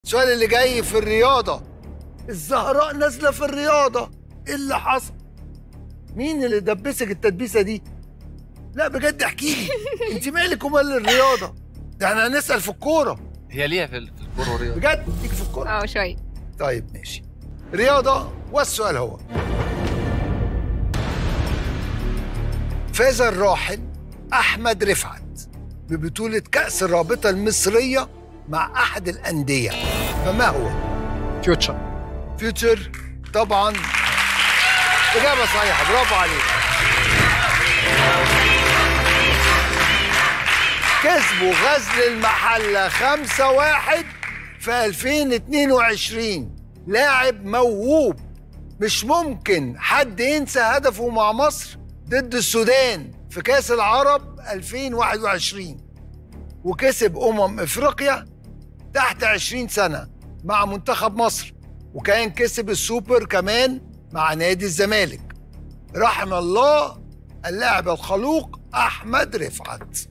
السؤال اللي جاي في الرياضة الزهراء نازلة في الرياضة ايه اللي حصل؟ مين اللي دبسك التدبيسة دي؟ لا بجد احكي لي انت مالك ومال الرياضة؟ ده احنا هنسأل في الكورة هي ليها في ال- في الكوره والرياضه بجد ليك في الكورة؟ اه شويه طيب ماشي رياضة والسؤال هو فاز الراحل أحمد رفعت ببطولة كأس الرابطة المصرية مع أحد الأندية فما هو؟ فيوتشر فيوتشر طبعا إجابة صحيحة برافو عليك كسبوا غزل المحلة خمسة واحد في 2022 لاعب موهوب مش ممكن حد ينسى هدفه مع مصر ضد السودان في كأس العرب 2021 وكسب أمم إفريقيا تحت 20 سنة مع منتخب مصر وكان كسب السوبر كمان مع نادي الزمالك رحم الله اللاعب الخلوق أحمد رفعت